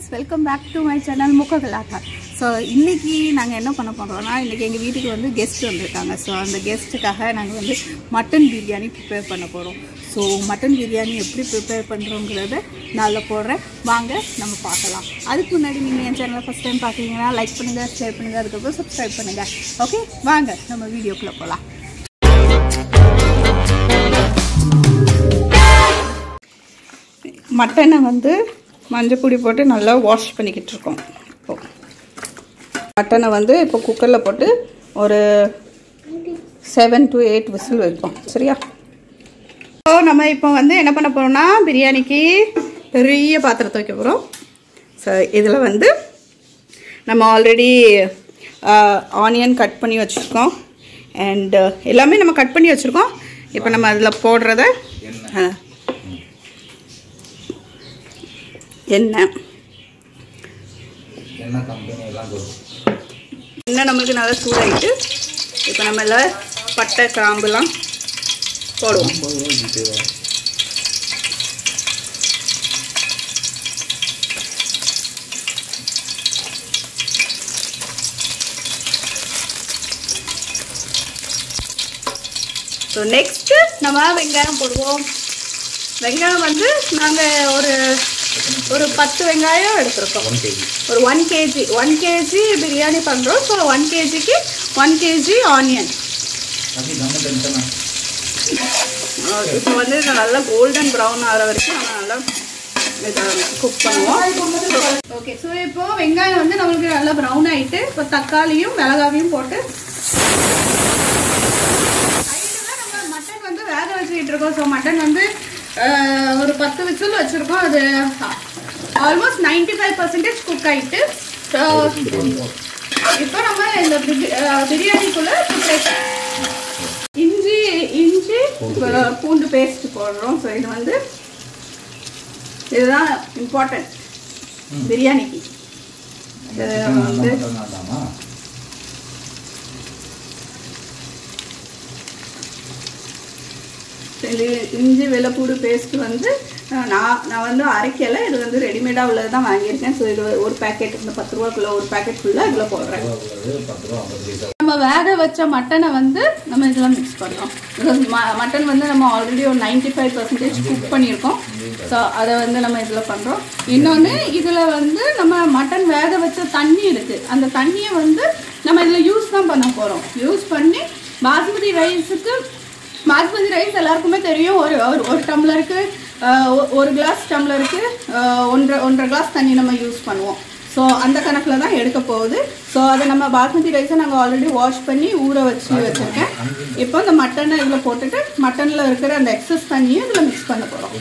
friends welcome back to my channel Muga Galatta so இன்றைக்கி நாங்கள் என்ன பண்ண போகிறோம்னா இன்றைக்கி எங்கள் வீட்டுக்கு வந்து கெஸ்ட் வந்திருக்காங்க ஸோ அந்த கெஸ்ட்டுக்காக நாங்கள் வந்து மட்டன் பிரியாணி ப்ரிப்பேர் பண்ண போகிறோம் ஸோ மட்டன் பிரியாணி எப்படி ப்ரிப்பேர் பண்ணுறோங்கிறத நான் அதில் போடுறேன் வாங்க நம்ம பார்க்கலாம் அதுக்கு முன்னாடி நீங்கள் என் சேனலை ஃபஸ்ட் டைம் பார்க்குறீங்கன்னா லைக் பண்ணுங்கள் ஷேர் பண்ணுங்கள் அதுக்கப்புறம் சப்ஸ்கிரைப் பண்ணுங்கள் ஓகே வாங்க நம்ம வீடியோக்குள்ளே போகலாம் மட்டனை வந்து மஞ்சப்பொடி போட்டு நல்லா வாஷ் பண்ணிக்கிட்டு இருக்கோம் இப்போ மட்டனை வந்து இப்போ குக்கரில் போட்டு ஒரு செவன் டு எயிட் விசில் வைப்போம் சரியா ஸோ நம்ம இப்போ வந்து என்ன பண்ண போகிறோம்னா பிரியாணிக்கு பெரிய பாத்திரத்தை வைக்க போகிறோம் ஸோ இதில் வந்து நம்ம ஆல்ரெடி ஆனியன் கட் பண்ணி வச்சுருக்கோம் அண்ட் எல்லாமே நம்ம கட் பண்ணி வச்சுருக்கோம் இப்போ நம்ம அதில் போடுறத ஆ, எண்ணெய் என்ன கம்பெனி எல்லாம் கொடுக்கும் எண்ணெய் நம்மளுக்கு நல்லா சூடாயிட்டு இப்போ நம்ம எல்லாம் பட்டை கிராம்புலாம் போடுவோம் ஸோ நெக்ஸ்ட்டு நம்ம வெங்காயம் போடுவோம் வெங்காயம் வந்து நாங்கள் ஒரு ஒரு பத்து வெங்காயம் எடுத்திருக்கோம் ஒன் கேஜி ஒரு one KG one KG biryani பண்ணுறோம் ஸோ ஒன் கேஜிக்கு ஒன் கேஜி ஆனியன் அது நம்ம டென்ஷனா இப்போ வந்து இது நல்லா கோல்டன் ப்ரௌன் ஆகிற வரைக்கும் நம்ம நல்லா இதை குக் பண்ணுவோம் ஓகே ஸோ இப்போ வெங்காயம் வந்து நம்மளுக்கு நல்லா ப்ரௌன் ஆகிட்டு இப்போ தக்காளியும் மிளகாவையும் போட்டு சைடில் நம்ம மட்டன் வந்து வேக வச்சுக்கிட்டு இருக்கோம் ஸோ மட்டன் வந்து அஹ், ஒரு பத்து விசில் வச்சுருக்கோம் அது almost ninety five percentage cook ஆகிட்டு ஸோ இப்போ நம்ம இந்த பிரி- அஹ், பிரியாணிக்குள்ளே ப்ரிப்பரேஷன் இஞ்சி இஞ்சி அஹ், பூண்டு பேஸ்ட் போடுறோம் ஸோ இது வந்து இதுதான் இம்பார்ட்டன்ட் பிரியாணிக்கு இது வந்து வேண்டாமா இது இஞ்சி வெள்ளைப்பூடு பேஸ்ட் வந்து அஹ், நான் நான் வந்து அரைக்கலை இது வந்து ரெடிமேடாக உள்ளது தான் வாங்கியிருக்கேன் ஸோ இது ஒரு பேக்கெட் இந்த பத்து ரூபாக்குள்ள ஒரு பேக்கெட் ஃபுல்லாக இதில் போடுறேன் ரூபா உள்ளது பத்து ரூபா ஐம்பது பைசா நம்ம வேக வச்ச மட்டனை வந்து நம்ம இதில் மிக்ஸ் பண்ணுறோம் பிகாஸ் மட்டன் வந்து நம்ம ஆல்ரெடி ஒரு நைன்டி ஃபைவ் பர்சன்டேஜ் குக் பண்ணியிருக்கோம் ஸோ அதை வந்து நம்ம இதில் பண்ணுறோம் இன்னொன்று இதில் வந்து நம்ம மட்டன் வேக வச்ச தண்ணி இருக்குது அந்த தண்ணியை வந்து நம்ம இதில் யூஸ் தான் பண்ண போகிறோம் யூஸ் பண்ணி பாஸ்மதி ரைஸுக்கு பாஸ்மதி ரைஸ் எல்லாருக்குமே தெரியும் ஒரு ஒரு- ஒரு டம்ளருக்கு ஆஹ், ஒ- ஒரு கிளாஸ் டம்ளருக்கு ஆஹ், ஒன்றரை ஒன்றரை கிளாஸ் தண்ணி நம்ம யூஸ் பண்ணுவோம் ஸோ அந்த கணக்கில் தான் எடுக்க போகுது ஸோ அதை நம்ம பாஸ்மதி ரைஸை நாங்கள் ஆல்ரெடி வாஷ் பண்ணி ஊற வச்சு வச்சுருக்கேன் இப்போ இந்த மட்டனை இதில் போட்டுட்டு மட்டனில் இருக்கிற அந்த எக்ஸஸ் தண்ணியை இதில் மிக்ஸ் பண்ண போகிறோம்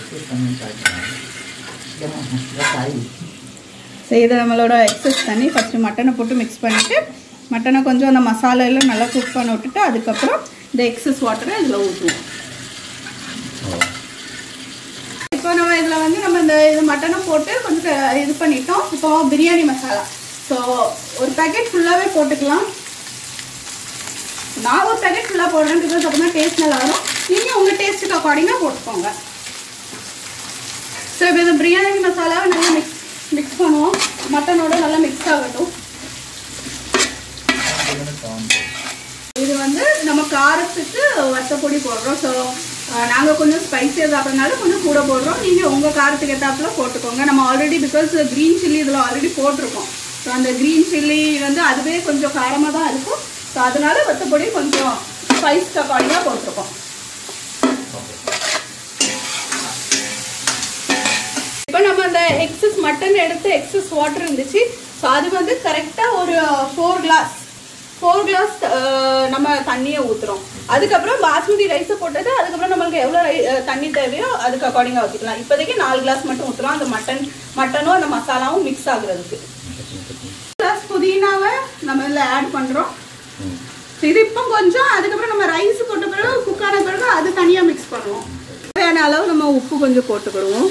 ஸோ இதை நம்மளோட எக்ஸஸ் தண்ணி ஃபஸ்ட்டு மட்டனை போட்டு மிக்ஸ் பண்ணிவிட்டு மட்டனை கொஞ்சம் அந்த மசாலா எல்லாம் நல்லா குக் பண்ண விட்டுட்டு அதுக்கப்புறம் இந்த எக்ஸஸ் வாட்டரை இதில் ஊற்றுவோம் இப்போ நம்ம இதில் வந்து நம்ம இந்த இது மட்டனை போட்டு கொஞ்சம் க- இது பண்ணிட்டோம் இப்போ பிரியாணி மசாலா ஸோ ஒரு பேக்கெட் ஃபுல்லாகவே போட்டுக்கலாம் நான் ஒரு பேக்கெட் ஃபுல்லாக போடுறேன் பிகாஸ் அப்போ தான் டேஸ்ட் நல்லா வரும் நீங்கள் உங்கள் டேஸ்ட்டுக்கு அக்கார்டிங்காக போட்டுக்கோங்க ஸோ இப்போ இந்த பிரியாணி மசாலாவை நல்லா மிக்ஸ் மிக்ஸ் பண்ணுவோம் மட்டனோட நல்லா மிக்ஸ் ஆகட்டும் இது வந்து நம்ம காரத்துக்கு வத்தப்பொடி போடுறோம் ஸோ நாங்கள் கொஞ்சம் ஸ்பைஸியாக சாப்பிட்றதுனால கொஞ்சம் கூட போடுறோம் நீங்கள் உங்கள் காரத்துக்கு ஏற்றாப்புல போட்டுக்கோங்க நம்ம ஆல்ரெடி பிகாஸ் க்ரீன் சில்லி இதில் ஆல்ரெடி போட்டிருக்கோம் ஸோ அந்த க்ரீன் சில்லி வந்து அதுவே கொஞ்சம் காரமாக தான் இருக்கும் ஸோ அதனால வத்தப்பொடி கொஞ்சம் ஸ்பைஸ் அக்கார்டிங்காக போட்டிருக்கோம் இப்போ நம்ம அந்த எக்ஸஸ் மட்டன் எடுத்து எக்ஸஸ் வாட்டர் இருந்துச்சு ஸோ அது வந்து கரெக்டாக ஒரு ஃபோர் கிளாஸ் ஃபோர் கிளாஸ் நம்ம தண்ணியை ஊற்றுறோம் அதுக்கப்புறம் பாஸ்மதி ரைஸை போட்டது அதுக்கப்புறம் நம்மளுக்கு எவ்வளோ ரை அஹ், தண்ணி தேவையோ அதுக்கு அக்கார்டிங்காக ஊற்றிக்கலாம் இப்போதைக்கு நாலு கிளாஸ் மட்டும் ஊற்றுறோம் அந்த மட்டன் மட்டனும் அந்த மசாலாவும் மிக்ஸ் ஆகுறதுக்கு கிளாஸ் புதினாவை நம்ம இதில் ஆட் பண்ணுறோம் இது இப்போ கொஞ்சம் அதுக்கப்புறம் நம்ம ரைஸ் போட்ட பிறகு குக் ஆன பிறகு அது தனியாக மிக்ஸ் பண்ணுவோம் தேவையான அளவு நம்ம உப்பு கொஞ்சம் போட்டுக்கிடுவோம்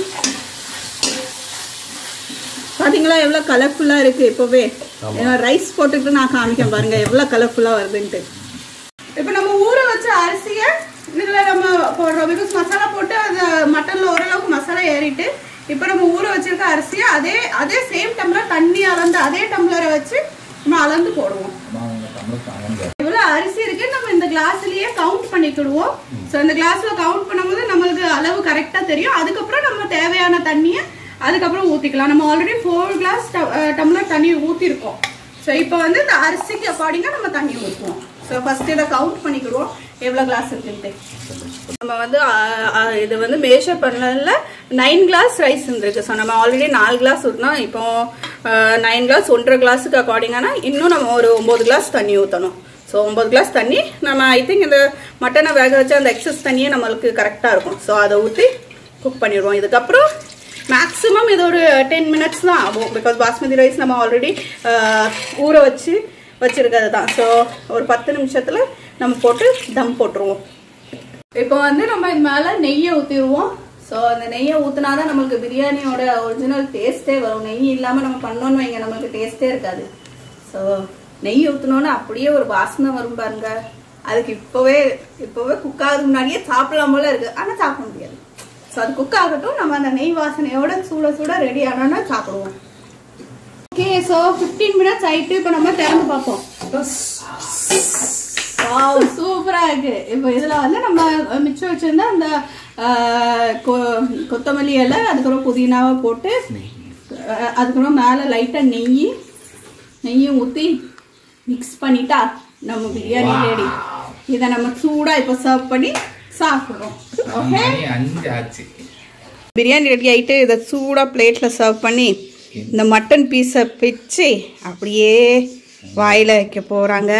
பாத்தீங்களா எவ்வளோ கலர்ஃபுல்லாக இருக்குது இப்போவே ரைஸ் போட்டுக்கிட்டு நான் காமிக்கேன் பாருங்க எவ்வளோ கலர்ஃபுல்லாக வருதுன்ட்டு இப்போ நம்ம ஊற வச்ச அரிசியை இதில் நம்ம போடுறோம் பிகாஸ் மசாலா போட்டு அந்த மட்டனில் ஓரளவுக்கு மசாலா ஏறிட்டு இப்போ நம்ம ஊற வச்சிருக்க அரிசியை அதே அதே சேம் டம்ளர் தண்ணி அளந்து அதே டம்ளரை வச்சு நம்ம அளந்து போடுவோம் அம்மா அவங்க தமிழ் தாங்க எவ்வளோ அரிசி இருக்கு நம்ம இந்த கிளாஸ்லயே கவுண்ட் பண்ணிக்கிடுவோம் ஸோ இந்த கிளாஸ்ல கவுண்ட் பண்ணும்போது நம்மளுக்கு அளவு கரெக்டாக தெரியும் அதுக்கப்புறம் நம்ம தேவையான தண்ணியை அதுக்கப்புறம் ஊற்றிக்கலாம் நம்ம ஆல்ரெடி ஃபோர் கிளாஸ் டம்ளர் தண்ணி ஊற்றிருக்கோம் ஸோ இப்போ வந்து இந்த அரிசிக்கு அக்கார்டிங்காக நம்ம தண்ணி ஊற்றுவோம் ஸோ ஃபர்ஸ்ட் இதை கவுண்ட் பண்ணிக்கிடுவோம் எவ்வளோ கிளாஸ் இருக்குன்ட்டு நம்ம வந்து ஆ, ஆ, இது வந்து மேஷர் பண்ணல நைன் கிளாஸ் ரைஸ் இருந்திருக்கு ஸோ நம்ம ஆல்ரெடி நாலு கிளாஸ் ஊற்றினோம் இப்போ நைன் கிளாஸ் ஒன்றரை கிளாஸுக்கு அக்கார்டிங்கானா இன்னும் நம்ம ஒரு ஒம்பது கிளாஸ் தண்ணி ஊற்றணும் ஸோ ஒம்பது கிளாஸ் தண்ணி நம்ம ஐ திங்க் இந்த மட்டனை வேக வச்ச அந்த எக்ஸஸ் தண்ணியே நம்மளுக்கு கரெக்டாக இருக்கும் ஸோ அதை ஊற்றி குக் பண்ணிடுவோம் இதுக்கப்புறம் மேக்ஸிமம் இது ஒரு டென் மினிட்ஸ் தான் ஆகும் பிகாஸ் பாஸ்மதி ரைஸ் நம்ம ஆல்ரெடி ஊற வச்சு வச்சிருக்கிறது தான் ஸோ ஒரு பத்து நிமிஷத்தில் நம்ம போட்டு தம் போட்டுருவோம் இப்போ வந்து நம்ம இது மேலே நெய்யை ஊற்றிடுவோம் ஸோ அந்த நெய்யை ஊற்றினா தான் நம்மளுக்கு பிரியாணியோட ஒரிஜினல் டேஸ்ட்டே வரும் நெய் இல்லாமல் நம்ம பண்ணோன்னு வைங்க நம்மளுக்கு டேஸ்ட்டே இருக்காது ஸோ நெய் ஊற்றினோன்னு அப்படியே ஒரு வாசனை வரும் பாருங்க அதுக்கு இப்போவே இப்போவே குக் ஆகுறதுக்கு முன்னாடியே சாப்பிடலாம் போல இருக்கு ஆனால் சாப்பிட முடியாது ஸோ அது குக் ஆகட்டும் நம்ம அந்த நெய் வாசனையோட சூட சூட ரெடி ஆனோன்னா சாப்பிடுவோம் ஓகே ஸோ ஃபிஃப்டீன் மினிட்ஸ் ஆயிட்டு இப்போ நம்ம திறந்து பார்ப்போம் வாவ் சூப்பரா இருக்கு இப்போ இதுல வந்து நம்ம மிச்சம் வச்சிருந்த அந்த ஆஹ், கொ- கொத்தமல்லி இலை அதுக்கப்புறம் புதினாவை போட்டு ஆஹ், அதுக்கப்புறம் மேலே லைட்டா நெய் நெய்யும் ஊற்றி மிக்ஸ் பண்ணிட்டா நம்ம பிரியாணி ரெடி இதை நம்ம சூடா இப்போ சர்வ் பண்ணி சாப்பிடுறோம் ஓகே மணி அஞ்சு ஆச்சு பிரியாணி ரெடி ஆயிட்டு இதை சூடாக பிளேட்டில் சர்வ் பண்ணி இந்த மட்டன் பீஸை பிச்சு அப்படியே வாயில் வைக்க போகிறாங்க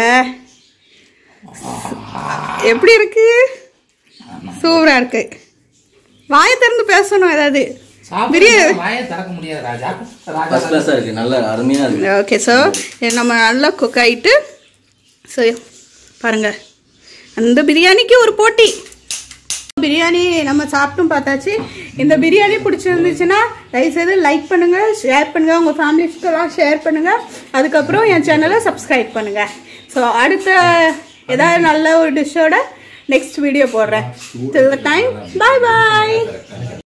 எப்படி இருக்கு சூப்பராக இருக்கு வாயை திறந்து பேசணும் ஏதாவது பிரியாணி வாயை திறக்க முடியாது ராஜா ராஜா ஃபர்ஸ்ட் கிளாஸாக இருக்குது நல்லா அருமையாக இருக்குது ஓகே சார் நம்ம நல்லா குக் ஆகிட்டு ஸோ பாருங்கள் அந்த பிரியாணிக்கு ஒரு போட்டி பிரியாணி நம்ம சாப்பிட்டும் பார்த்தாச்சு இந்த பிரியாணி பிடிச்சிருந்துச்சுன்னா தயவுசெய்து லைக் பண்ணுங்கள் ஷேர் பண்ணுங்கள் உங்கள் ஃபேமிலிஸ்க்கெல்லாம் ஷேர் பண்ணுங்கள் அதுக்கப்புறம் என் சேனலை சப்ஸ்கிரைப் பண்ணுங்கள் ஸோ அடுத்த ஏதாவது நல்ல ஒரு டிஷ்ஷோட நெக்ஸ்ட் வீடியோ போடுறேன் டில் டைம் பாய் பாய்